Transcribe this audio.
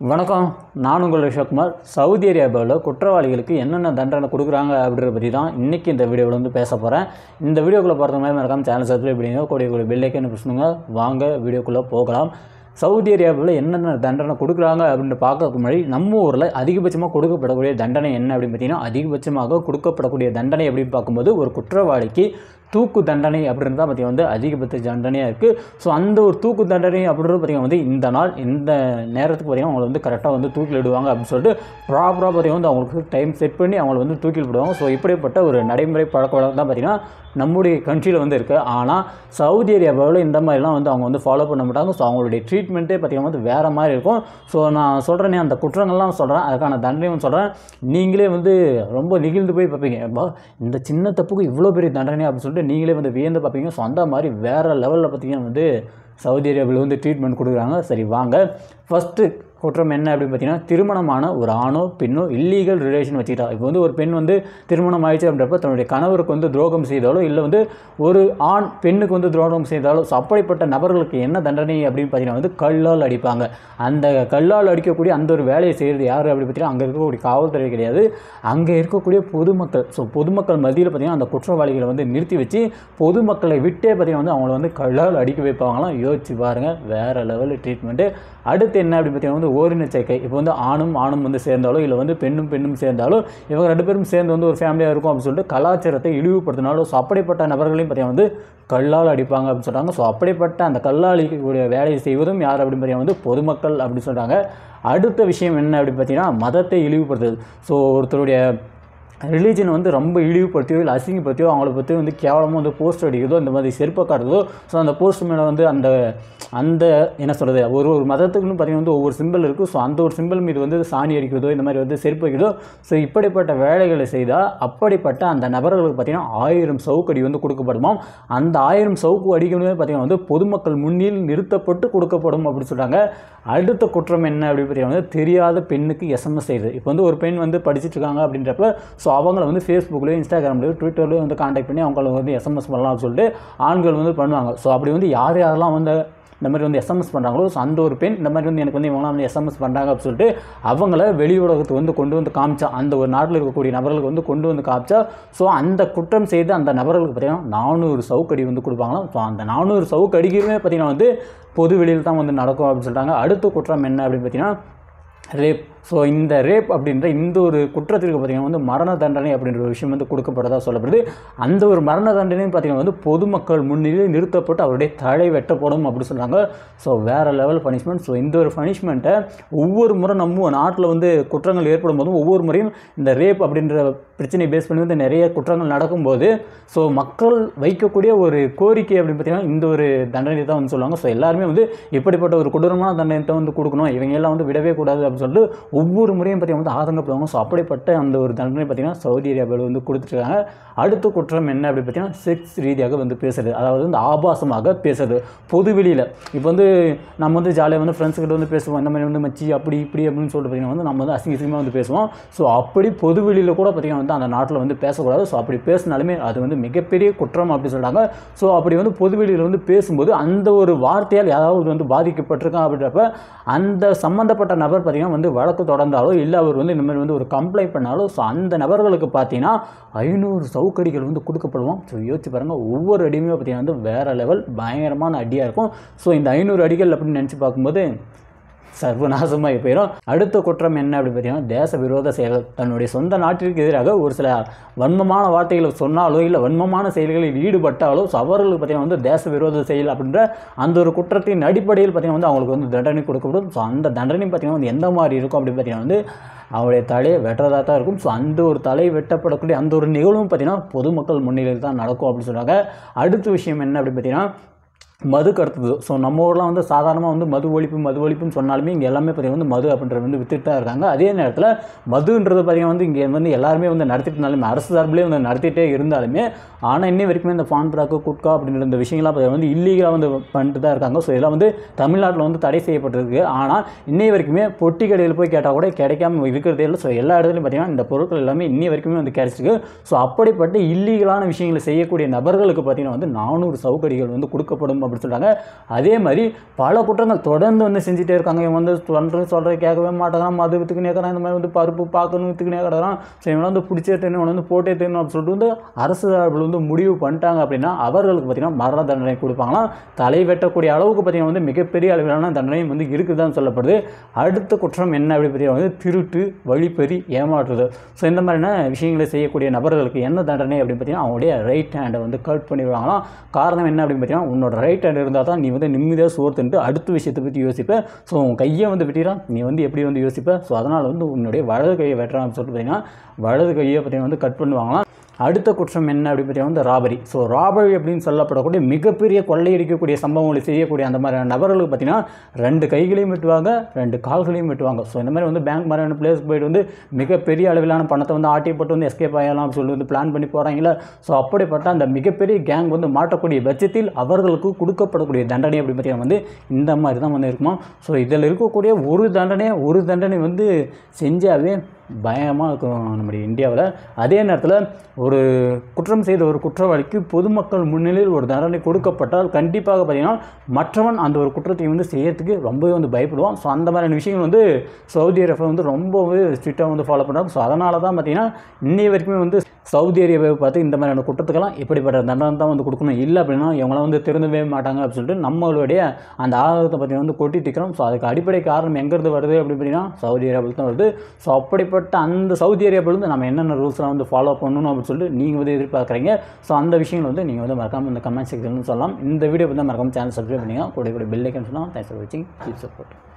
வணக்கம் நான் உங்கள் ரிஷப்குமார் சவுதி அரேபியாவில் குற்றவாளிகளுக்கு என்னென்ன தண்டனை கொடுக்குறாங்க அப்படின்றத பற்றி தான் இன்றைக்கி இந்த வீடியோவில் வந்து பேச போகிறேன் இந்த வீடியோக்குள்ளே போகிறது மாதிரி மறக்காம சேனல் சப்ஸ்கிரைப் பண்ணிங்க கூடிய கூடிய பெல்லைக்கன்னு பிரச்சனைங்க வாங்க வீடியோக்குள்ளே போகலாம் சவுதி அரேபியாவில் என்னென்ன தண்டனை கொடுக்குறாங்க அப்படின்னு பார்க்கறதுக்கு முன்னாடி நம்ம ஊரில் அதிகபட்சமாக கொடுக்கப்படக்கூடிய தண்டனை என்ன அப்படின்னு பார்த்தீங்கன்னா அதிகபட்சமாக கொடுக்கப்படக்கூடிய தண்டனை அப்படின்னு பார்க்கும்போது ஒரு குற்றவாளிக்கு தூக்கு தண்டனை அப்படின்றது தான் பார்த்தீங்கன்னா வந்து அதிகபட்ச தண்டனையாக இருக்குது ஸோ அந்த ஒரு தூக்கு தண்டனை அப்படின்றது பார்த்தீங்கன்னா வந்து இந்த நாள் இந்த நேரத்துக்கு பார்த்தீங்கன்னா அவங்களை வந்து கரெக்டாக வந்து தூக்கில் விடுவாங்க அப்படின்னு சொல்லிட்டு ப்ராப்பராக பார்த்தீங்கன்னா வந்து அவங்களுக்கு டைம் செட் பண்ணி அவங்கள வந்து தூக்கில் விடுவாங்க ஸோ இப்படிப்பட்ட ஒரு நடைமுறை பழக்க வழக்கம் தான் பார்த்தீங்கன்னா நம்முடைய கண்ட்ரியில் வந்து இருக்குது ஆனால் சவுதி அரேபியாவில் இந்த மாதிரிலாம் வந்து அவங்க வந்து ஃபாலோ பண்ண மாட்டாங்க ஸோ அவங்களுடைய ட்ரீட்மெண்ட்டே பார்த்தீங்கன்னா வந்து வேறு மாதிரி இருக்கும் ஸோ நான் சொல்கிறேனே அந்த குற்றங்கள்லாம் சொல்கிறேன் அதுக்கான தண்டனையும் சொல்கிறேன் நீங்களே வந்து ரொம்ப நெகிழ்ந்து போய் பார்ப்பீங்க அப்பா இந்த சின்ன தப்புக்கு இவ்வளோ பெரிய தண்டனை அப்படின்னு சொல்லிட்டு நீங்களே வந்து வியந்து பார்ப்பீங்க ஸோ அந்த மாதிரி வேறு லெவலில் பார்த்தீங்கன்னா வந்து சவுதி அரேபியாவில் வந்து ட்ரீட்மெண்ட் கொடுக்குறாங்க சரி வாங்க ஃபஸ்ட்டு குற்றம் என்ன அப்படின்னு பார்த்தீங்கன்னா திருமணமான ஒரு ஆணோ பெண்ணோ இல்லீகல் ரிலேஷன் வச்சுக்கிட்டா இப்போ வந்து ஒரு பெண் வந்து திருமணம் ஆயிடுச்சு அப்படின்றப்ப தன்னுடைய கணவருக்கு வந்து துரோகம் செய்தாலோ இல்லை வந்து ஒரு ஆண் பெண்ணுக்கு வந்து துரோகம் செய்தாலோ ஸோ அப்படிப்பட்ட நபர்களுக்கு என்ன தண்டனை அப்படின்னு பார்த்தீங்கன்னா வந்து கல்லால் அடிப்பாங்க அந்த கல்லால் அடிக்கக்கூடிய அந்த ஒரு வேலையை செய்கிறது யார் அப்படின்னு பார்த்தீங்கன்னா அங்கே இருக்கக்கூடிய காவல்துறை கிடையாது அங்கே இருக்கக்கூடிய பொதுமக்கள் ஸோ பொதுமக்கள் மத்தியில் பார்த்தீங்கன்னா அந்த குற்றவாளிகளை வந்து நிறுத்தி வச்சு பொதுமக்களை விட்டே பார்த்தீங்கன்னா வந்து அவங்கள வந்து கல்லால் அடிக்க வைப்பாங்களாம் யோசிச்சு பாருங்கள் வேறு லெவலில் ட்ரீட்மெண்ட்டு அடுத்து என்ன அப்படின்னு பார்த்தீங்கன்னா வந்து ஓரின சேர்க்கை இப்போ வந்து ஆணும் ஆணும் வந்து சேர்ந்தாலோ இல்லை வந்து பெண்ணும் பெண்ணும் சேர்ந்தாலோ இவங்க ரெண்டு பேரும் சேர்ந்து வந்து ஒரு ஃபேமிலியாக இருக்கும் அப்படின்னு சொல்லிட்டு கலாச்சாரத்தை இழிவுபடுத்தினாலும் ஸோ அப்படிப்பட்ட நபர்களையும் பார்த்தீங்கன்னா வந்து கல்லால் அடிப்பாங்க அப்படின்னு சொல்கிறாங்க ஸோ அப்படிப்பட்ட அந்த கல்லாளிக்குடைய வேலையை செய்வதும் யார் அப்படின்னு பார்த்தீங்கன்னா வந்து பொதுமக்கள் அப்படின்னு சொல்கிறாங்க அடுத்த விஷயம் என்ன அப்படின்னு பார்த்தீங்கன்னா மதத்தை இழிவுபடுத்துது ஸோ ஒருத்தருடைய ரிலீஜனை வந்து ரொம்ப இழிவுபடுத்தியோ இல்லை அசிங்கப்படுத்தியோ அவங்கள பற்றி வந்து கேவலமாக வந்து போஸ்டர் அடிக்கிறதோ இந்த மாதிரி செருப்பை காட்டுறதோ ஸோ அந்த போஸ்டர் மேலே வந்து அந்த அந்த என்ன சொல்கிறது ஒரு ஒரு மதத்துக்குன்னு பார்த்தீங்கன்னா வந்து ஒவ்வொரு சிம்பிள் இருக்குது ஸோ அந்த ஒரு சிம்பிள் மீது வந்து சாணி அடிக்கிறதோ இந்த மாதிரி வந்து செருப்பு வைக்கிறதோ ஸோ இப்படிப்பட்ட வேலைகளை செய்தால் அப்படிப்பட்ட அந்த நபர்களுக்கு பார்த்தீங்கன்னா ஆயிரம் சவுக்கடி வந்து கொடுக்கப்படுமாம் அந்த ஆயிரம் சவுக்கு அடிக்கணுமே பார்த்தீங்கன்னா வந்து பொதுமக்கள் முன்னில் நிறுத்தப்பட்டு கொடுக்கப்படும் அப்படின்னு சொல்கிறாங்க அடுத்த குற்றம் என்ன அப்படின்னு பார்த்தீங்கன்னா வந்து தெரியாத பெண்ணுக்கு எஸ்எம்எஸ் செய்யுது இப்போ வந்து ஒரு பெண் வந்து படிச்சுட்டு இருக்காங்க அப்படின்றப்ப ஸோ அவங்கள வந்து ஃபேஸ்புக்லேயோ இன்ஸ்டாகிராம்லேயோ ட்விட்டர்லேயோ வந்து காண்டாக்ட் பண்ணி அவங்களுக்கு வந்து எஸ்எம்எஸ் பண்ணலாம் அப்படின்னு சொல்லிட்டு ஆண்கள் வந்து பண்ணுவாங்க ஸோ அப்படி வந்து யார் யாரெல்லாம் வந்து இந்த மாதிரி வந்து எஸ்எம்எஸ் பண்ணுறாங்களோ ஸோ அந்த ஒரு பெண் இந்த மாதிரி வந்து எனக்கு வந்து இவங்களாம் வந்து எஸ்எம்எஸ் பண்ணுறாங்க அப்படின்னு சொல்லிட்டு அவங்கள வெளி உலகத்துக்கு வந்து கொண்டு வந்து காமிச்சா அந்த ஒரு நாட்டில் இருக்கக்கூடிய நபர்களுக்கு வந்து கொண்டு வந்து காமிச்சா ஸோ அந்த குற்றம் செய்து அந்த நபர்களுக்கு பார்த்தீங்கன்னா நானூறு சவுக்கடி வந்து கொடுப்பாங்களாம் ஸோ அந்த நானூறு சவுக்கடிக்குமே பார்த்தீங்கன்னா வந்து பொது வெளியில் தான் வந்து நடக்கும் அப்படின்னு சொல்லிட்டாங்க அடுத்த குற்றம் என்ன அப்படின்னு பார்த்தீங்கன்னா ரேப் ஸோ இந்த ரேப் அப்படின்ற இந்த ஒரு குற்றத்திற்கு பார்த்திங்கன்னா வந்து மரண தண்டனை அப்படின்ற ஒரு விஷயம் வந்து கொடுக்கப்பட்டதாக சொல்லப்படுது அந்த ஒரு மரண தண்டனையும் பார்த்திங்கன்னா வந்து பொதுமக்கள் முன்னிலையில் நிறுத்தப்பட்டு அவருடைய தலை வெட்டப்படும் அப்படின்னு சொல்கிறாங்க ஸோ வேறு லெவல் பனிஷ்மெண்ட் ஸோ இந்த ஒரு பனிஷ்மெண்ட்டை ஒவ்வொரு முறை நம்ம நாட்டில் வந்து குற்றங்கள் ஏற்படும் போதும் ஒவ்வொரு முறையும் இந்த ரேப் அப்படின்ற பிரச்சனையை பேஸ் பண்ணி வந்து நிறைய குற்றங்கள் நடக்கும்போது ஸோ மக்கள் வைக்கக்கூடிய ஒரு கோரிக்கை அப்படின்னு பார்த்தீங்கன்னா இந்த ஒரு தண்டனை தான் வந்து சொல்லுவாங்க ஸோ எல்லாருமே வந்து இப்படிப்பட்ட ஒரு கொடூரமான தண்டனை வந்து கொடுக்கணும் இவங்க எல்லாம் வந்து விடவே கூடாது அப்படின்னு சொல்லிட்டு ஒவ்வொரு முறையும் பார்த்தீங்கன்னா வந்து ஆதங்கப்படுவாங்க ஸோ அப்படிப்பட்ட அந்த ஒரு தண்டனை பார்த்தீங்கன்னா சவுதி அரேபியாவில் வந்து கொடுத்துருக்காங்க அடுத்த குற்றம் என்ன அப்படின்னு பார்த்தீங்கன்னா செக்ஸ் ரீதியாக வந்து பேசுறது அதாவது வந்து ஆபாசமாக பேசுறது பொது வெளியில் இப்போ வந்து நம்ம வந்து ஜாலியாக வந்து ஃப்ரெண்ட்ஸ் கிட்ட வந்து பேசுவோம் இந்த மாதிரி வந்து மச்சி அப்படி இப்படி அப்படின்னு சொல்லிட்டு பார்த்தீங்கன்னா வந்து நம்ம வந்து அசிங்க அசிங்கமாக வந்து பேசுவோம் ஸோ அப்படி பொது வெளியில் கூட பார்த்தீங்கன்னா வந்து அந்த நாட்டில் வந்து பேசக்கூடாது ஸோ அப்படி பேசினாலுமே அது வந்து மிகப்பெரிய குற்றம் அப்படி சொல்கிறாங்க ஸோ அப்படி வந்து பொது வெளியில் வந்து பேசும்போது அந்த ஒரு வார்த்தையால் யாராவது வந்து பாதிக்கப்பட்டிருக்கான் அப்படின்றப்ப அந்த சம்மந்தப்பட்ட நபர் பார்த்தீங்கன்னா வந்து வழக்கு தொடர்ந்தாலோ இல்லை அவர் வந்து இந்த மாதிரி வந்து ஒரு கம்ப்ளைண்ட் பண்ணாலோ ஸோ அந்த நபர்களுக்கு பார்த்தீங்கன்னா ஐநூறு சவுக்கடிகள் வந்து கொடுக்கப்படுவோம் ஸோ யோசிச்சு பாருங்கள் ஒவ்வொரு அடியுமே பார்த்தீங்கன்னா வந்து வேறு லெவல் பயங்கரமான அடியாக இருக்கும் ஸோ இந்த ஐநூறு அடிகள் அப்படின்னு நினச்சி பார்க்கும்போது சர்வநாசமாக போயிடும் அடுத்த குற்றம் என்ன அப்படின்னு பார்த்தீங்கன்னா தேச விரோத செயல்கள் தன்னுடைய சொந்த நாட்டிற்கு எதிராக ஒரு சில வன்மமான வார்த்தைகளை சொன்னாலோ இல்லை வன்மமான செயல்களில் ஈடுபட்டாலோ ஸோ அவர்களுக்கு பார்த்தீங்கன்னா வந்து தேச விரோத செயல் அப்படின்ற அந்த ஒரு குற்றத்தின் அடிப்படையில் பார்த்தீங்கன்னா வந்து அவங்களுக்கு வந்து தண்டனை கொடுக்கப்படும் ஸோ அந்த தண்டனை பார்த்தீங்கன்னா வந்து எந்த மாதிரி இருக்கும் அப்படின்னு பார்த்தீங்கன்னா வந்து அவருடைய தலையை வெட்டுறதாக தான் இருக்கும் ஸோ அந்த ஒரு தலை வெட்டப்படக்கூடிய அந்த ஒரு நிகழ்வும் பார்த்தீங்கன்னா பொதுமக்கள் முன்னிலையில் தான் நடக்கும் அப்படின்னு சொல்கிறாங்க அடுத்த விஷயம் என்ன அப்படின்னு பார்த்தீங்கன்னா மது கடத்துது ஸோ நம்ம ஊர்லாம் வந்து சாதாரணமாக வந்து மது ஒழிப்பு மது ஒழிப்புன்னு சொன்னாலுமே இங்கே எல்லாமே பார்த்தீங்கன்னா வந்து மது அப்படின்றது வந்து வித்துட்டு தான் இருக்காங்க அதே நேரத்தில் மதுன்றது பார்த்தீங்கன்னா வந்து இங்கே வந்து எல்லாருமே வந்து நடத்திட்டு இருந்தாலுமே அரசு சார்பிலே வந்து நடத்திட்டே இருந்தாலுமே ஆனால் இன்னை வரைக்குமே இந்த பான் பிராக்கு குட்கா அப்படின்ற இந்த விஷயங்கள்லாம் பார்த்தீங்கன்னா வந்து இல்லீகலாக வந்து பண்ணிட்டு தான் இருக்காங்க ஸோ இதெல்லாம் வந்து தமிழ்நாட்டில் வந்து தடை செய்யப்பட்டிருக்கு ஆனால் இன்னை வரைக்குமே பொட்டி கடையில் போய் கேட்டால் கூட கிடைக்காம இருக்கிறதே இல்லை ஸோ எல்லா இடத்துலையும் பார்த்தீங்கன்னா இந்த பொருட்கள் எல்லாமே இன்னி வரைக்குமே வந்து கிடைச்சிருக்கு ஸோ அப்படிப்பட்ட இல்லீகலான விஷயங்களை செய்யக்கூடிய நபர்களுக்கு பார்த்தீங்கன்னா வந்து நானூறு சவுக்கடிகள் வந்து கொடுக்கப்படும் அப்படின்னு சொல்கிறாங்க அதே மாதிரி பல குற்றங்கள் தொடர்ந்து வந்து செஞ்சுட்டே இருக்காங்க இவன் வந்து சொல்கிறது சொல்கிற கேட்கவே மாட்டேங்கிறான் மது வித்துக்கு நேக்கிறான் இந்த மாதிரி வந்து பருப்பு பார்க்கணும் வித்துக்கு நேக்கிறான் சரி இவனை வந்து பிடிச்சே தின்னு வந்து போட்டே தின்னு அப்படின்னு சொல்லிட்டு வந்து அரசு சார்பில் வந்து முடிவு பண்ணிட்டாங்க அப்படின்னா அவர்களுக்கு பார்த்தீங்கன்னா மரண தண்டனை கொடுப்பாங்களாம் தலை வெட்டக்கூடிய அளவுக்கு பார்த்தீங்கன்னா வந்து மிகப்பெரிய அளவிலான தண்டனையும் வந்து இருக்குதுன்னு சொல்லப்படுது அடுத்த குற்றம் என்ன அப்படி பார்த்தீங்கன்னா வந்து திருட்டு வழிப்பறி ஏமாற்றுறது ஸோ இந்த மாதிரியான விஷயங்களை செய்யக்கூடிய நபர்களுக்கு என்ன தண்டனை அப்படின்னு பார்த்தீங்கன்னா அவங்களுடைய ரைட் ஹேண்டை வந்து கட் பண்ணிடுவாங்களாம் காரணம் என்ன அப்படின்னு பார்த்தீங்கன்னா உன்னோட ரைட் ஹேண்ட் இருந்தால் தான் நீ வந்து நிம்மதியாக சோறு தின்ட்டு அடுத்த விஷயத்தை பற்றி யோசிப்ப ஸோ உன் கையை வந்து வெட்டிடான் நீ வந்து எப்படி வந்து யோசிப்ப ஸோ அதனால் வந்து உன்னுடைய வலது கையை வெட்டுறான்னு சொல்லிட்டு பார்த்தீங்கன்னா வலது கையை பார்த்தீங்கன்னா வந்து கட் பண்ணுவாங்களாம் அடுத்த குற்றம் என்ன அப்படின்னு பார்த்தீங்கன்னா வந்து ராபரி ஸோ ராபரி அப்படின்னு சொல்லப்படக்கூடிய மிகப்பெரிய கொள்ளையடிக்கக்கூடிய சம்பவங்களை செய்யக்கூடிய அந்த மாதிரியான நபர்களுக்கு பார்த்தீங்கன்னா ரெண்டு கைகளையும் வெட்டுவாங்க ரெண்டு கால்களையும் வெட்டுவாங்க ஸோ இந்த மாதிரி வந்து பேங்க் மாதிரியான பிளேஸ் போயிட்டு வந்து மிகப்பெரிய அளவிலான பணத்தை வந்து ஆட்டி போட்டு வந்து எஸ்கேப் ஆகலாம் அப்படின்னு சொல்லி வந்து பிளான் பண்ணி போகிறாங்களே ஸோ அப்படிப்பட்ட அந்த மிகப்பெரிய கேங் வந்து மாட்டக்கூடிய பட்சத்தில் அவர்களுக்கு கொடுக்கப்படக்கூடிய தண்டனை அப்படி பார்த்தீங்கன்னா வந்து இந்த மாதிரி தான் வந்து இருக்குமா ஸோ இதில் இருக்கக்கூடிய ஒரு தண்டனை ஒரு தண்டனை வந்து செஞ்சாவே பயமாக இருக்கும் நம்முடைய இந்தியாவில் அதே நேரத்தில் ஒரு குற்றம் செய்த ஒரு குற்றவாளிக்கு பொதுமக்கள் முன்னிலையில் ஒரு தண்டனை கொடுக்கப்பட்டால் கண்டிப்பாக பார்த்தீங்கன்னா மற்றவன் அந்த ஒரு குற்றத்தை வந்து செய்யறதுக்கு ரொம்பவே வந்து பயப்படுவான் ஸோ அந்த மாதிரியான விஷயங்கள் வந்து சவுதி அரேபியா வந்து ரொம்பவே ஸ்ட்ரிக்டாக வந்து ஃபாலோ பண்ணுறாங்க ஸோ அதனால தான் பார்த்தீங்கன்னா இன்னி வரைக்குமே வந்து சவுதி அரேபியாவை பார்த்து இந்த மாதிரியான குற்றத்துக்கெல்லாம் இப்படிப்பட்ட தண்டனை தான் வந்து கொடுக்கணும் இல்லை அப்படின்னா இவங்களாம் வந்து திருந்தவே மாட்டாங்க அப்படின்னு சொல்லிட்டு நம்மளுடைய அந்த ஆதாரத்தை பற்றி வந்து கொட்டி திக்கிறோம் ஸோ அதுக்கு அடிப்படை காரணம் எங்கேருந்து வருது அப்படி பார்த்தீங்கன்னா சவுதி அரேபியாவில் தான் வருது ஸோ அப்படிப்பட்ட அந்த சவுதி அரேபியாவிலேருந்து நம்ம என்னென்ன ரூல்ஸ்லாம் வந்து ஃபாலோ பண்ணணும் அப்படின்னு சொல்லிட்டு நீங்கள் வந்து எதிர்பார்க்குறீங்க ஸோ அந்த விஷயங்கள் வந்து நீங்கள் வந்து மறக்காமல் இந்த கமெண்ட் செக்ஷன் சொல்லலாம் இந்த வீடியோ வந்து மறக்காமல் சேனல் சப்ஸ்கிரைப் பண்ணிங்க கூட கூட பெல் ஐக்கன் சொன்னால் தேங்க்ஸ் ஃபார் வாட்சிங் கீப் சப்போர்ட்